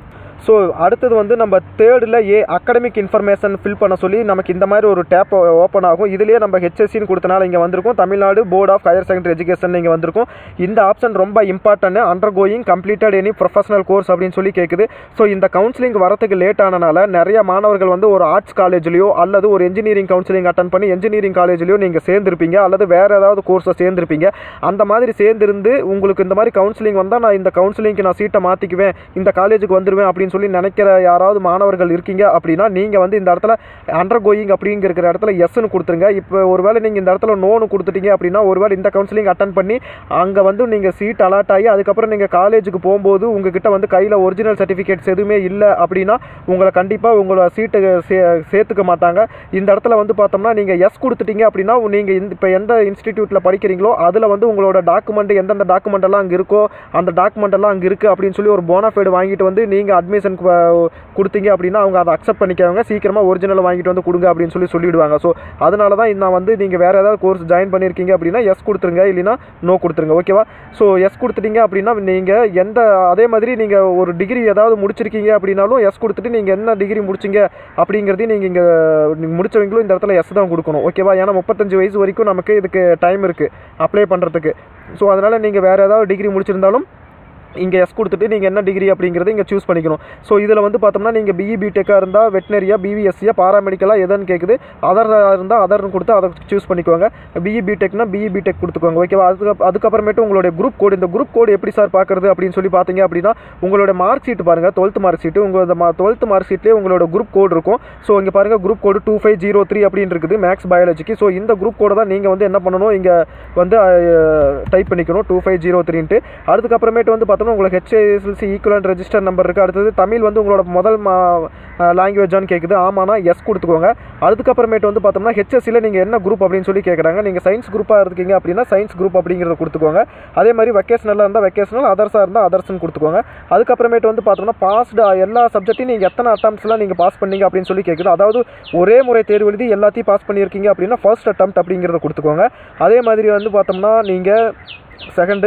ஸோ அடுத்தது வந்து நம்ம தேர்டில் ஏ அகடமிக் இன்ஃபர்மேஷன் ஃபில் பண்ண சொல்லி நமக்கு இந்த மாதிரி ஒரு டேப் ஓப்பன் ஆகும் இதுலேயே நம்ம ஹெச்எஸ்சின்னு கொடுத்தனால இங்கே வந்திருக்கும் Tamil Nadu board of higher secondary education இங்கே வந்திருக்கும் இந்த ஆப்ஷன் ரொம்ப important undergoing completed any professional course அப்படின்னு சொல்லி கேட்குது ஸோ இந்த கவுன்சிலிங் வரதுக்கு லேட் ஆனனால நிறைய மாணவர்கள் வந்து ஒரு ஆர்ட்ஸ் காலேஜ்லையோ அல்லது ஒரு இன்ஜினியரிங் கவுன்சிலிங் அட்டன் பண்ணி இன்ஜினியரிங் காலேஜ்லையோ நீங்கள் சேர்ந்துருப்பீங்க அல்லது வேறு ஏதாவது கோர்ஸை சேர்ந்துருப்பீங்க அந்த மாதிரி சேர்ந்திருந்து உங்களுக்கு இந்த மாதிரி கவுன்சிலிங் வந்தால் நான் இந்த கவுன்சிலிங்க்கு நான் சீட்டை மாற்றிக்குவேன் இந்த காலேஜுக்கு வந்துடுவேன் அப்படின்னு சொல்லி நினைக்கிற யாராவது மாணவர்கள் இருக்கீங்க அப்படின்னா நீங்கள் வந்து இந்த இடத்துல அண்டர் கோயிங் அப்படிங்கிற இடத்துல எஸ்ன்னு கொடுத்துருங்க இப்போ ஒருவேளை நீங்கள் இந்த இடத்துல நோனு கொடுத்துட்டீங்க அப்படின்னா ஒருவேளை இந்த கவுன்சிலிங் அட்டன் பண்ணி அங்கே வந்து நீங்கள் சீட் அலாட் ஆகி அதுக்கப்புறம் நீங்கள் காலேஜுக்கு போகும்போது உங்ககிட்ட வந்து கையில் ஒரிஜினல் சர்டிஃபிகேட்ஸ் எதுவுமே இல்லை அப்படின்னா உங்களை கண்டிப்பாக உங்களை சீட்டு சே சேர்த்துக்க மாட்டாங்க இந்த இடத்துல வந்து பார்த்தோம்னா நீங்கள் எஸ் கொடுத்துட்டீங்க அப்படின்னா நீங்கள் இந்த இப்போ எந்த இன்ஸ்டிடியூட்டில் படிக்கிறீங்களோ அதில் வந்து உங்களோட டாக்குமெண்ட் எந்தெந்த டாக்குமெண்ட் எல்லாம் அங்கே இருக்கோ அந்த டாக்குமெண்ட் எல்லாம் அங்கே இருக்குது அப்படின்னு சொல்லி ஒரு போனாஃபைடு வாங்கிட்டு வந்து நீங்கள் அட்மிஷன் கொடுத்தீங்க அப்படின்னா அவங்க அதை அக்செப்ட் பண்ணிக்கவங்க சீக்கிரமாக ஒரிஜினல் வாங்கிட்டு வந்து கொடுங்க அப்படின்னு சொல்லி சொல்லிவிடுவாங்க ஸோ அதனால தான் நான் வந்து நீங்கள் வேறு ஏதாவது கோர்ஸ் ஜாயின் பண்ணியிருக்கீங்க அப்படின்னா எஸ் கொடுத்துருங்க இல்லைனா நோ கொடுத்துருங்க ஓகேவா ஸோ எஸ் கொடுத்துட்டீங்க அப்படின்னா நீங்கள் எந்த அதே மாதிரி நீங்கள் ஒரு டிகிரி ஏதாவது முடிச்சிருக்கீங்க அப்படின்னாலும் எஸ் கொடுத்துட்டு நீங்கள் என்ன டிகிரி முடிச்சிங்க அப்படிங்கிறதையும் நீங்கள் இங்கே நீங்கள் முடிச்சவங்களும் இந்த இடத்துல எஸ் தான் கொடுக்கணும் ஓகேவா ஏன்னா முப்பத்தஞ்சு வயசு வரைக்கும் நமக்கு இதுக்கு டைம் இருக்குது அப்ளை பண்ணுறதுக்கு ஸோ அதனால் நீங்கள் வேறு ஏதாவது டிகிரி முடிச்சிருந்தாலும் இங்கே எஸ் கொடுத்துட்டு நீங்கள் என்ன டிகிரி அப்படிங்கிறத இங்கே சூஸ் பண்ணிக்கணும் ஸோ இதில் வந்து பார்த்தோம்னா நீங்கள் பிஇ பிடெக்காக இருந்தால் வெட்டினரியா பிவிஎஸ்சியா பாராமெடிக்கலாக எதுன்னு கேட்குது அதராக இருந்தால் அதர்னு கொடுத்து அதை சூஸ் பண்ணிக்கோங்க பிஇ பிடெக்னா பிஇ பிடெக் கொடுத்துக்கோங்க ஓகேவா அதுக்கு அதுக்கப்புறமேட்டு உங்களுடைய குரூப் கோடு இந்த குரூப் கோடு எப்படி சார் பார்க்குறது அப்படின்னு சொல்லி பார்த்தீங்க அப்படின்னா உங்களோட மார்க் ஷீட் பாருங்கள் டுவெல்த் மார்க் ஷீட்டு உங்களோட மா டுவெல்த் மார்க் ஷீட்லேயே உங்களோட குரூப் கோடு இருக்கும் ஸோ இங்கே பாருங்கள் group code two five zero three அப்படின்னு இருக்குது மேக்ஸ் பயாலஜிக்கு ஸோ இந்த குரூப் கோடை தான் நீங்கள் வந்து என்ன பண்ணணும் இங்கே வந்து டைப் பண்ணிக்கணும் டூ ஃபைவ் ஜீரோ த்ரீன்ட்டு அதுக்கப்புறமேட்டு வந்து பார்த்தோம்னா உங்களுக்கு ஹெச்ஏஎஸ்எல்சி ஈக்குவலன்ட் ரெஜிஸ்டர் நம்பர் இருக்குது அடுத்தது தமிழ் வந்து உங்களோட முதல் மா லாங்குவேஜான்னு கேட்குது ஆமானா எஸ் கொடுத்துக்கோங்க அதுக்கப்புறமேட்டு வந்து பார்த்தோம்னா ஹெச்எஸ்சியில் நீங்கள் என்ன குரூப் அப்படின்னு சொல்லி கேட்குறாங்க நீங்கள் சயின்ஸ் குரூப்பாக இருக்கீங்க அப்படின்னா சயின்ஸ் குரூப் அப்படிங்கிறத கொடுத்துக்கோங்க அதே மாதிரி வெக்கேஷனலாக இருந்தால் வெக்கேஷனல் அதர்ஸாக இருந்தால் அதர்ஸ்னு கொடுத்துக்கோங்க அதுக்கப்புறமேட்டு வந்து பார்த்தோம்னா பாஸ்டு எல்லா சப்ஜெக்ட்டையும் நீங்கள் எத்தனை அட்டம்ஸ்லாம் நீங்கள் பாஸ் பண்ணீங்க அப்படின்னு சொல்லி கேட்குது அதாவது ஒரே முறை தேர்வு எழுதி எல்லாத்தையும் பாஸ் பண்ணியிருக்கீங்க அப்படின்னா ஃபர்ஸ்ட் அட்டம் அப்படிங்கிறத கொடுத்துக்கோங்க அதே மாதிரி வந்து பார்த்தோம்னா நீங்கள் செகண்டு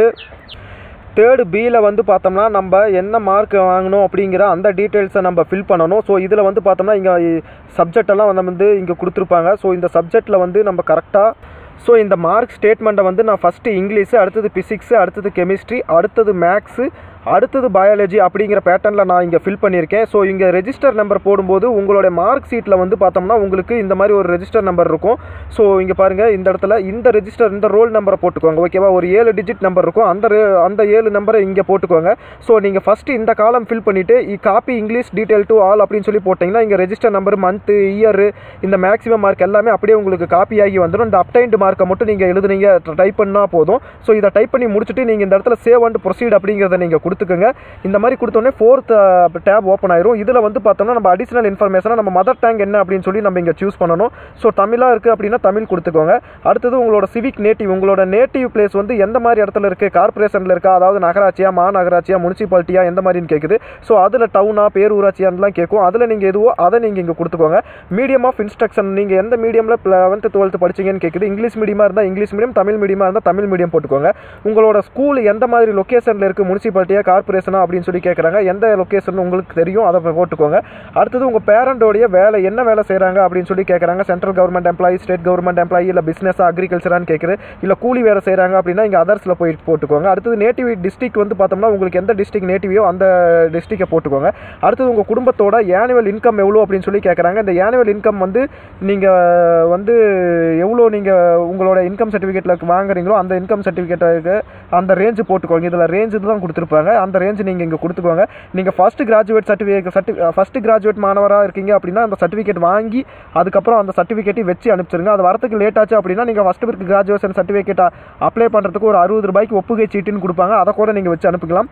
தேர்டு பியில் வந்து பார்த்தோம்னா நம்ம என்ன மார்க் வாங்கணும் அப்படிங்கிற அந்த டீட்டெயில்ஸை நம்ம ஃபில் பண்ணணும் ஸோ இதில் வந்து பார்த்தோம்னா இங்கே சப்ஜெக்ட் எல்லாம் வந்து வந்து இங்கே கொடுத்துருப்பாங்க ஸோ இந்த சப்ஜெக்டில் வந்து நம்ம கரெக்டாக ஸோ இந்த மார்க் ஸ்டேட்மெண்ட்டை வந்து நான் ஃபஸ்ட்டு இங்கிலீஷு அடுத்தது ஃபிசிக்ஸு அடுத்தது கெமிஸ்ட்ரி அடுத்தது மேக்ஸு அடுத்தது பயாலஜி அப்படிங்கிற பேட்டர்னில் நான் இங்கே ஃபில் பண்ணியிருக்கேன் ஸோ இங்கே ரெஜிஸ்டர் நம்பர் போடும்போது உங்களுடைய மார்க் ஷீட்டில் வந்து பார்த்தோம்னா உங்களுக்கு இந்த மாதிரி ஒரு ரெஜிஸ்டர் நம்பர் இருக்கும் ஸோ இங்கே பாருங்கள் இந்த இடத்துல இந்த ரெஜிஸ்டர் இந்த ரோல் நம்பரை போட்டுக்கோங்க ஓகேவா ஒரு ஏழு டிஜிட் நம்பர் இருக்கும் அந்த re- அந்த ஏழு நம்பரை இங்கே போட்டுக்கோங்க ஸோ நீங்கள் ஃபஸ்ட்டு இந்த காலம் ஃபில் பண்ணிவிட்டு copy English detail to all அப்படின்னு சொல்லி போட்டிங்கன்னா இங்கே ரெஜிஸ்டர் நம்பர் மந்த்து இயர் இந்த மேக்ஸிமம் மார்க் எல்லாமே அப்படியே உங்களுக்கு காப்பி ஆகி வந்துடும் இந்த அப்டைன்டு மார்க்கை மட்டும் நீங்கள் எழுதுனீங்க டைப் பண்ணால் போதும் ஸோ இதை டைப் பண்ணி முடிச்சுட்டு நீங்கள் இந்த இடத்துல சேவ் அண்ட் ப்ரொசீட் அப்படிங்கிறத நீங்கள் கொடுத்துக்கோங்க இந்த மாதிரி கொடுத்தோன்னே ஃபோர்த் டேப் ஓப்பன் ஆயிரும் இதில் வந்து பார்த்தோம்னா நம்ம அடிஷனல் இன்ஃபர்மேஷனை நம்ம மதர் டேங் என்ன அப்படின்னு சொல்லி நம்ம இங்கே சூஸ் பண்ணணும் ஸோ தமிழாக இருக்குது அப்படின்னா தமிழ் கொடுத்துக்கோங்க அடுத்தது உங்களோட சிவிக் நேட்டிவ் உங்களோட நேட்டிவ் பிளேஸ் வந்து எந்த மாதிரி இடத்துல இருக்குது கார்ப்பரேஷனில் இருக்கா அதாவது நகராட்சியா மாநகராட்சியா முனிசிபாலிட்டியா எந்த மாதிரின்னு கேட்குது ஸோ அதில் டவுனா பேரூராட்சியான்லாம் கேட்கும் அதில் நீங்கள் எதுவோ அதை நீங்கள் இங்கே கொடுத்துக்கோங்க மீடியம் ஆஃப் இன்ஸ்ட்ரக்ஷன் நீங்கள் எந்த மீடியமில் லெவன்த்து டுவெல்த்து படிச்சீங்கன்னு கேட்குது இங்கிலீஷ் மீடியமாக இருந்தால் இங்கிலீஷ் மீடியம் தமிழ் மீடியமாக இருந்தால் தமிழ் மீடியம் போட்டுக்கோங்க உங்களோட ஸ்கூல் எந்த மாதிரி லொக்கேஷனில் இருக்குது முனிசிபாலிட்டியா கார்ப்பரேஷனா அப்படின்னு சொல்லி கேட்குறாங்க எந்த லொக்கேஷன் உங்களுக்கு தெரியும் அதை போட்டுக்கோங்க அடுத்தது உங்கள் பேரண்டோடைய வேலை என்ன வேலை செய்கிறாங்க அப்படின்னு சொல்லி கேட்குறாங்க central government employee state government employee இல்லை பிஸ்னஸ் அக்ரிகல்ச்சரான்னு கேட்குது இல்லை கூலி வேலை செய்கிறாங்க அப்படின்னா இங்கே அதர்ஸில் போய் போட்டுக்கோங்க அடுத்தது நேட்டிவ் டிஸ்ட்ரிக் வந்து பார்த்தோம்னா உங்களுக்கு எந்த டிஸ்ட்ரிக் நேட்டிவோ அந்த டிஸ்ட்ரிக்டை போட்டுக்கோங்க அடுத்தது உங்கள் குடும்பத்தோட ஆனுவல் இன்கம் எவ்வளோ அப்படின்னு சொல்லி கேட்குறாங்க இந்த ஆனுவல் இன்கம் வந்து நீங்கள் வந்து எவ்வளோ நீங்கள் உங்களோட இன்கம் சர்டிஃபிகேட்டில் வாங்குறீங்களோ அந்த இன்கம் சர்டிஃபிகேட்டுக்கு அந்த ரேஞ்சு போட்டுக்கோங்க இதில் ரேஞ்சு தான் கொடுத்துருப்பாங்க அந்த ரேஞ்சு நீங்கள் இங்கே கொடுத்துக்கோங்க நீங்கள் ஃபஸ்ட் கிராஜுவேட் சர்டிஃபிகேட் சர்டி ஃபஸ்ட்டு கிராஜுவேட் மாணவராக இருக்கீங்க அப்படின்னா அந்த சர்டிஃபிகேட் வாங்கி அதுக்கப்புறம் அந்த சர்டிஃபிகேட்டையும் வச்சு அனுப்பிச்சிருங்க அது வரத்துக்கு லேட் ஆச்சு அப்படின்னா நீங்கள் ஃபஸ்ட்டு பிறகு கிராஜுவேஷன் சர்டிஃபிகேட் அப்ளை பண்ணுறதுக்கு ஒரு அறுபது ரூபாய்க்கு ஒப்புகை சீட்டுன்னு கொடுப்பாங்க அதை கூட நீங்கள் வச்சு அனுப்பிக்கலாம்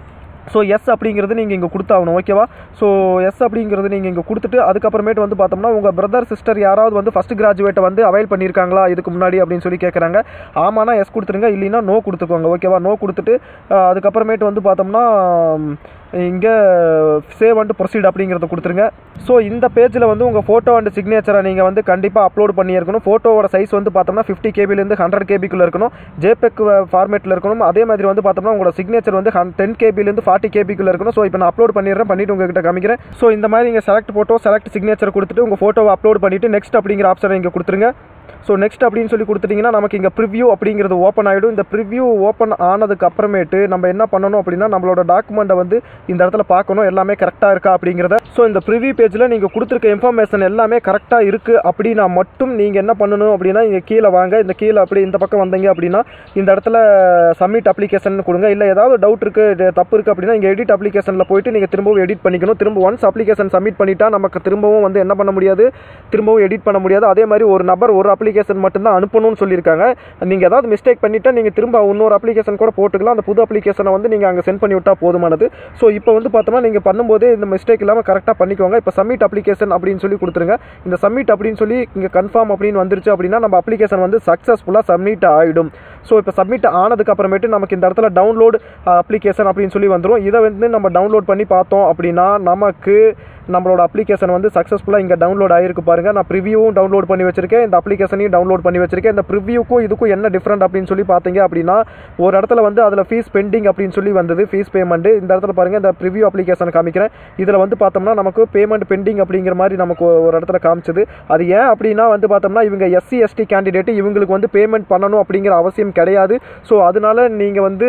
ஸோ எஸ் அப்படிங்கிறது நீங்கள் இங்கே கொடுத்தாகணும் ஓகேவா ஸோ எஸ் அப்படிங்கிறது நீங்கள் இங்கே கொடுத்துட்டு அதுக்கப்புறமேட்டு வந்து பார்த்தோம்னா உங்கள் பிரதர் சிஸ்டர் யாராவது வந்து ஃபஸ்ட் கிராஜுவேட்டை வந்து அவைல் பண்ணியிருக்காங்களா இதுக்கு முன்னாடி அப்படின்னு சொல்லி கேட்குறாங்க ஆமானா எஸ் கொடுத்துருங்க இல்லைன்னா நோ கொடுத்துக்கோங்க ஓகேவா நோ கொடுத்துட்டு அஹ், அதுக்கப்புறமேட்டு வந்து பார்த்தோம்னா இங்கே சேவ் அண்ட் ப்ரொசீட் அப்படிங்கிறத கொடுத்துருங்க ஸோ இந்த பேஜில் வந்து உங்கள் ஃபோட்டோ அண்ட் சிக்னேச்சரை நீங்கள் வந்து கண்டிப்பாக அப்லோட் பண்ணியிருக்கணும் ஃபோட்டோவோட சைஸ் வந்து பார்த்தோம்னா ஃபிஃப்டி கேபிலேருந்து ஹண்ட்ரட் கேபிக்குள்ளே இருக்கணும் ஜேபெக் ஃபார்மேட்டில் இருக்கணும் அதே மாதிரி வந்து பார்த்தோம்னா உங்களோட சிக்னேச்சர் வந்து டென் கேபிலேருந்து ஃபார்ட்டி கேபிக்குள்ளே இருக்கணும் ஸோ இப்போ நான் அப்லோட் பண்ணிடுறேன் பண்ணிட்டு உங்ககிட்ட காமிக்கிறேன் ஸோ இந்த மாதிரி நீங்கள் செலக்ட் ஃபோட்டோ செலக்ட் சிக்னேச்சர் கொடுத்துட்டு உங்கள் ஃபோட்டோவை அப்லோட் பண்ணிவிட்டு நெக்ஸ்ட் அப்படிங்கிற ஆப்ஷனை இங்கே கொடுத்துருங்க ஸோ நெக்ஸ்ட் அப்படின்னு சொல்லி கொடுத்துட்டிங்கன்னா நமக்கு இங்கே ப்ரிவ்யூ அப்படிங்கிறது ஓப்பன் ஆகிடும் இந்த ப்ரிவ்யூ ஓப்பன் ஆனதுக்கு அப்புறமேட்டு நம்ம என்ன பண்ணணும் அப்படின்னா நம்மளோட டாக்குமெண்ட்டை வந்து இந்த இடத்துல பார்க்கணும் எல்லாமே கரெக்டாக இருக்கா அப்படிங்கிறத ஸோ இந்த ப்ரிவ்யூ பேஜில் நீங்கள் கொடுத்துருக்க இன்ஃபர்மேஷன் எல்லாமே கரெக்டாக இருக்குது அப்படின்னா மட்டும் நீங்கள் என்ன பண்ணணும் அப்படின்னா இங்கே கீழே வாங்க இந்த கீழே அப்படி இந்த பக்கம் வந்தீங்க அப்படின்னா இந்த இடத்துல சப்மிட் அப்ளிகேஷன் கொடுங்க இல்லை ஏதாவது டவுட் இருக்குது தப்பு இருக்குது அப்படின்னா இங்கே எடிட் அப்ளிகேஷனில் போயிட்டு நீங்கள் திரும்பவும் எடிட் பண்ணிக்கணும் திரும்ப ஒன்ஸ் அப்ளிகேஷன் சப்மிட் பண்ணிட்டா நமக்கு திரும்பவும் வந்து என்ன பண்ண முடியாது திரும்பவும் எடிட் பண்ண முடியாது அதே மாதிரி ஒரு நபர் ஒரு அப்ளிகேஷன் மட்டும்தான் அனுப்பணும்னு சொல்லியிருக்காங்க நீங்கள் ஏதாவது மிஸ்டேக் பண்ணிட்டா நீங்கள் திரும்ப இன்னொரு அப்ளிகேஷன் கூட போட்டுக்கலாம் அந்த புது அப்ளிகேஷனை வந்து நீங்கள் அங்கே சென்ட் பண்ணி விட்டால் போதுமானது ஸோ இப்போ வந்து பார்த்தோம்னா நீங்கள் பண்ணும்போதே இந்த மிஸ்டேக் இல்லாமல் கரெக்டாக பண்ணிக்கோங்க இப்போ சப்மிட் அப்ளிகேஷன் அப்படின்னு சொல்லி கொடுத்துருங்க இந்த சப்மிட் அப்படின்னு சொல்லி இங்கே கன்ஃபார்ம் அப்படின்னு வந்துருச்சு அப்படின்னா நம்ம அப்ளிகேஷன் வந்து சக்ஸஸ்ஃபுல்லாக சப்மிட் ஆகிடும் ஸோ இப்போ சப்மிட் ஆனதுக்கு அப்புறமேட்டு நமக்கு இந்த இடத்துல டவுன்லோட் அப்ளிகேஷன் அப்படின்னு சொல்லி வந்துடும் இதை வந்து நம்ம டவுன்லோட் பண்ணி பார்த்தோம் அப்படின்னா நமக்கு நம்மளோட அப்ளிகேஷன் வந்து சக்ஸஸ்ஃபுல்லாக இங்கே டவுன்லோட் ஆகிருக்கு பாருங்கள் நான் ப்ரிவியூவும் டவுன்லோட் பண்ணி வச்சிருக்கேன் இந்த அப்ளிகேஷனையும் டவுன்லோட் பண்ணி வச்சிருக்கேன் இந்த ப்ரிவியூக்கும் இதுக்கும் என்ன டிஃப்ரெண்ட் அப்படின்னு சொல்லி பார்த்தீங்க அப்படின்னா ஒரு இடத்துல வந்து அதில் ஃபீஸ் பெண்டிங் அப்படின்னு சொல்லி வந்தது ஃபீஸ் பேமெண்ட் இந்த இடத்துல பாருங்கள் இந்த ப்ரிவியூ அப்ளிகேஷன் காமிக்கிறேன் இதில் வந்து பார்த்தோம்னா நமக்கு பேமெண்ட் பெண்டிங் அப்படிங்கிற மாதிரி நமக்கு ஒரு இடத்துல காமிச்சது அது ஏன் அப்படின்னா வந்து பார்த்தோம்னா இவங்க எஸ்சி எஸ்டி கேண்டிடேட் இவங்களுக்கு வந்து பேமெண்ட் பண்ணணும் அப்படிங்கிற அவசியம் கிடையாது ஸோ அதனால நீங்கள் வந்து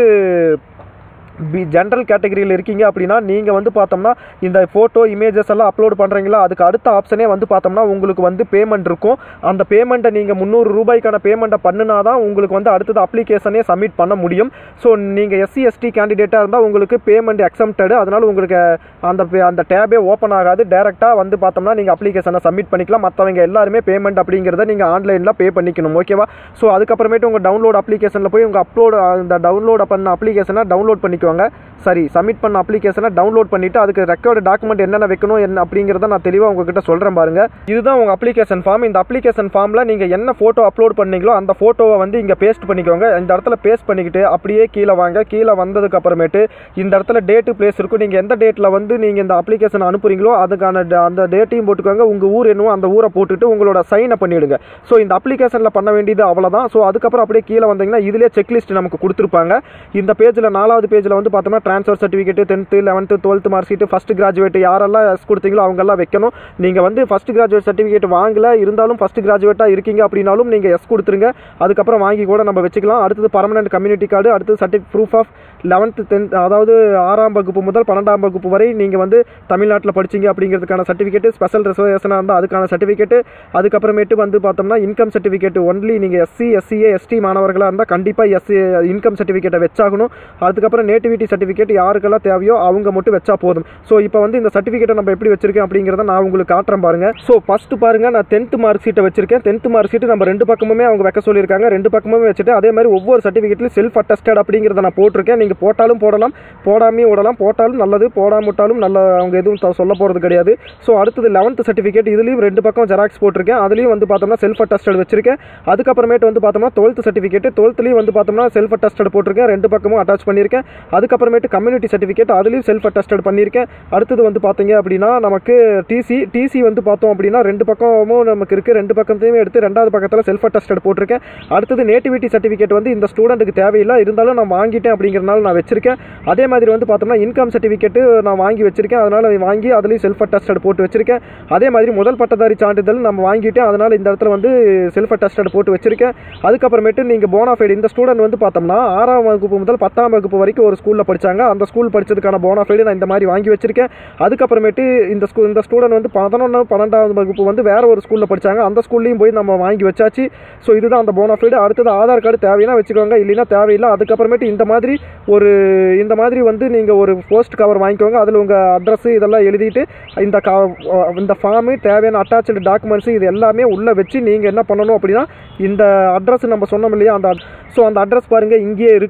பி ஜென்ரல் கேட்டகரியில் இருக்கீங்க அப்படின்னா நீங்கள் வந்து பார்த்தோம்னா இந்த ஃபோட்டோ இமேஜஸ் எல்லாம் அப்லோட் பண்ணுறீங்களா அதுக்கு அடுத்த ஆப்ஷனே வந்து பார்த்தோம்னா உங்களுக்கு வந்து பேமெண்ட் இருக்கும் அந்த பேமெண்ட்டை நீங்கள் முந்நூறு ரூபாய்க்கான பேமெண்ட்டை பண்ணினா தான் உங்களுக்கு வந்து அடுத்தது அப்ளிகேஷனே சப்மிட் பண்ண முடியும் ஸோ நீங்கள் எஸ்சி எஸ்டி கேண்டிடேட்டாக இருந்தால் உங்களுக்கு பேமெண்ட் எக்ஸம்டடு அதனால் உங்களுக்கு அந்த pay- அந்த டேபே ஓப்பன் ஆகாது டேரெக்டாக வந்து பார்த்தோம்னா நீங்கள் அப்ளிகேஷனை சப்மிட் பண்ணிக்கலாம் மற்றவங்க எல்லாருமே பேமெண்ட் அப்படிங்கிறத நீங்கள் ஆன்லைனில் பே பண்ணிக்கணும் ஓகேவா ஸோ அதுக்கப்புறமேட்டு உங்கள் டவுன்லோட் அப்ளிகேஷனில் போய் உங்கள் அப்லோட் அந்த டவுன்லோட் பண்ண அப்ளிகேஷனை டவுன்லோட் பண்ணிக்கோங்க சரி சப்மிட் பண்ண அப்ளிகேஷனை டவுன்லோட் பண்ணிவிட்டு அதுக்கு ரெக்கார்டு டாக்குமெண்ட் என்னென்ன வைக்கணும் என்ன அப்படிங்கிறத நான் தெளிவாக உங்ககிட்ட சொல்கிறேன் பாருங்க இதுதான் உங்கள் அப்ளிகேஷன் ஃபார்ம் இந்த அப்ளிகேஷன் ஃபார்மில் நீங்கள் என்ன ஃபோட்டோ அப்லோட் பண்ணீங்களோ அந்த ஃபோட்டோவை வந்து இங்கே பேஸ்ட் பண்ணிக்கோங்க இந்த இடத்துல பேஸ்ட் பண்ணிக்கிட்டு அப்படியே கீழே வாங்க கீழே வந்ததுக்கு அப்புறமேட்டு இந்த இடத்துல டேட்டு பிளேஸ் இருக்கும் நீங்கள் எந்த டேட்டில் வந்து நீங்கள் இந்த அப்ளிகேஷன் அனுப்புறீங்களோ அதுக்கான da- அந்த டேட்டையும் போட்டுக்கோங்க உங்கள் ஊர் என்னவோ அந்த ஊரை போட்டுட்டு உங்களோட சைனை பண்ணிவிடுங்க ஸோ இந்த அப்ளிகேஷனில் பண்ண வேண்டியது அவ்வளோதான் ஸோ அதுக்கப்புறம் அப்படியே கீழே வந்தீங்கன்னா இதிலே செக்லிஸ்ட் நமக்கு கொடுத்துருப்பாங்க இந்த பேஜில் நாலாவது பேஜில் வந்து பார்த்தோம்னா transfer certificate tenth eleventh twelfth mark sheet first graduate யாரெல்லாம் எஸ் கொடுத்தீங்களோ அவங்கெல்லாம் வைக்கணும் நீங்கள் வந்து ஃபஸ்ட் கிராஜுவேட் சர்டிஃபிகேட் வாங்கல இருந்தாலும் ஃபஸ்ட் கிராஜுவேட்டாக இருக்கீங்க அப்படின்னாலும் நீங்கள் எஸ் கொடுத்துருங்க அதுக்கப்புறம் வாங்கி கூட நம்ம வச்சுக்கலாம் அடுத்தது பர்மனெண்ட் கம்யூனிட்டி கார்டு அடுத்தது சர்டி ப்ரூஃப் ஆஃப் லெவன்த்து டென்த் அதாவது ஆறாம் வகுப்பு முதல் பன்னெண்டாம் வகுப்பு வரை நீங்கள் வந்து தமிழ்நாட்டில் படிச்சீங்க அப்படிங்கிறதுக்கான சர்டிஃபிகேட் ஸ்பெஷல் ரிசர்வேஷனாக இருந்தால் அதுக்கான சர்டிஃபிகேட் அதுக்கப்புறமேட்டு வந்து பார்த்தோம்னா இன்கம் சர்டிஃபிகேட் ஒன்லி நீங்கள் எஸ்சி எஸ்சிஏ எஸ்டி மாணவர்களாக இருந்தால் கண்டிப்பாக எஸ்சி இன்கம் சர்டிஃபிகேட்டை வச்சாகணும் அதுக்கப்புறம் நேட்டிவிட்டி சர்டிஃபிகேட் யாருக்கெல்லாம் தேவையோ அவங்க மட்டும் வச்சா போதும் ஸோ இப்போ வந்து இந்த சர்டிஃபிகேட்டை நம்ம எப்படி வச்சிருக்கேன் அப்படிங்கிறத நான் உங்களுக்கு காட்டுறேன் பாருங்க ஸோ ஃபர்ஸ்ட் பாருங்க நான் டென்த் மார்க் ஷீட்டை வச்சிருக்கேன் டென்த் மார்க் ஷீட் நம்ம ரெண்டு பக்கமுமே அவங்க வைக்க சொல்லியிருக்காங்க ரெண்டு பக்கமுமே வச்சுட்டு அதே மாதிரி ஒவ்வொரு சர்டிஃபிகேட்லையும் செல்ஃப் அட்டஸ்டட் அப்படிங்கிறத நான் போட்டிருக்கேன் நீங்கள் போட்டாலும் போடலாம் போடாமையும் விடலாம் போட்டாலும் நல்லது போடாம விட்டாலும் நல்ல அவங்க எதுவும் த- சொல்ல போகிறது கிடையாது ஸோ அடுத்தது லெவன்த் சர்டிஃபிகேட் இதுலேயும் ரெண்டு பக்கம் ஜெராக்ஸ் போட்டிருக்கேன் அதுலேயும் வந்து பார்த்தோம்னா செல்ஃப் அட்டஸ்டட் வச்சிருக்கேன் அதுக்கப்புறமேட்டு வந்து பார்த்தோம்னா டுவெல்த் சர்டிஃபிகேட் டுவெல்த்லேயும் வந்து பார்த்தோம்னா செல்ஃப் அட்டஸ்டட் போட்டிருக்கேன் ரெண்டு பக்கமும் அட்டாச் பண்ணியிருக்கேன் அதுக்கப்புறமேட்டு கம்யூனிட்டி சர்டிஃபிகேட் அதுலேயும் செல்ஃப் அட்டஸ்டட் பண்ணியிருக்கேன் அடுத்தது வந்து பார்த்தீங்க அப்படின்னா நமக்கு டிசி டிசி வந்து பார்த்தோம் அப்படின்னா ரெண்டு பக்கமும் நமக்கு இருக்குது ரெண்டு பக்கத்தையுமே எடுத்து ரெண்டாவது பக்கத்தில் செல்ஃப் அட்டஸ்டட் போட்டிருக்கேன் அடுத்தது நேட்டிவிட்டி சர்டிஃபிகேட் வந்து இந்த ஸ்டூடெண்ட்டுக்கு தேவையில்லை இருந்தாலும் நான் வாங்கிட்டேன் அப்படிங்கிறனால நான் வச்சிருக்கேன் அதே மாதிரி வந்து பார்த்தோம்னா இன்கம் சர்டிஃபிகேட்டு நான் வாங்கி வச்சிருக்கேன் அதனால் வாங்கி அதுலேயும் செல்ஃப் அட்டஸ்டட் போட்டு வச்சிருக்கேன் அதே மாதிரி முதல் பட்டதாரி சான்றிதழ் நம்ம வாங்கிட்டேன் அதனால் இந்த இடத்துல வந்து செல்ஃப் அட்டஸ்டட் போட்டு வச்சிருக்கேன் அதுக்கப்புறமேட்டு நீங்கள் போனாஃபைடு இந்த ஸ்டூடெண்ட் வந்து பார்த்தோம்னா ஆறாம் வகுப்பு முதல் பத்தாம் வகுப்பு வரைக்கும் ஒரு ஸ்கூலில் படிச்சாங்க அந்த ஸ்கூல் படிச்சதுக்கான போனாஃபைடு நான் இந்த மாதிரி வாங்கி வச்சிருக்கேன் அதுக்கப்புறமேட்டு இந்த ஸ்கூ இந்த ஸ்டூடெண்ட் வந்து பதினொன்று பன்னெண்டாவது வகுப்பு வந்து வேற ஒரு ஸ்கூலில் படிச்சாங்க அந்த ஸ்கூல்லையும் போய் நம்ம வாங்கி வச்சாச்சு ஸோ இதுதான் அந்த போனாஃபைடு அடுத்தது ஆதார் கார்டு தேவைன்னா வச்சுக்கோங்க இல்லைன்னா தேவையில்லை அதுக்கப்புறமேட்டு இந்த மாதிரி ஒரு இந்த மாதிரி வந்து நீங்கள் ஒரு போஸ்ட் கவர் வாங்கிக்கோங்க அதில் உங்கள் அட்ரஸ் இதெல்லாம் எழுதிட்டு இந்த க இந்த ஃபார்மு தேவையான அட்டாச்சு டாக்குமெண்ட்ஸு இது எல்லாமே உள்ளே வச்சு நீங்கள் என்ன பண்ணணும் அப்படின்னா இந்த அட்ரஸ் நம்ம சொன்னோம் இல்லையா அந்த ஸோ அந்த அட்ரஸ் பாருங்கள் இங்கேயே இருக்குது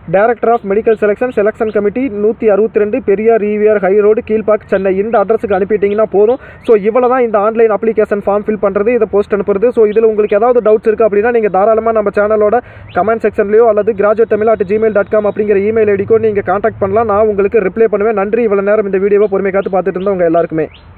director of medical selection selection committee நூற்றி அறுபத்தி ரெண்டு Periyar EVR high road Kilpauk Chennai இந்த அட்ரஸுக்கு அனுப்பிட்டீங்கன்னா போதும் ஸோ இவ்வளோ தான் இந்த ஆன்லைன் அப்ளிகேஷன் ஃபார்ம் ஃபில் பண்ணுறது இதை போஸ்ட் அனுப்புறது ஸோ இதில் உங்களுக்கு ஏதாவது டவுட்ஸ் இருக்குது அப்படின்னா நீங்கள் தாராளமாக நம்ம சேனலோட கமெண்ட் செக்ஷன்லையோ அல்லது graduate Tamil at Gmail dot com அப்படிங்கிற இமெயில் ஐடிக்கோ நீங்கள் காண்டாக்ட் பண்ணலாம் நான் உங்களுக்கு ரிப்ளை பண்ணுவேன் நன்றி இவ்வளோ நேரம் இந்த வீடியோவை பொறுமை காத்து பார்த்துட்டு இருந்தவங்க எல்லாருக்குமே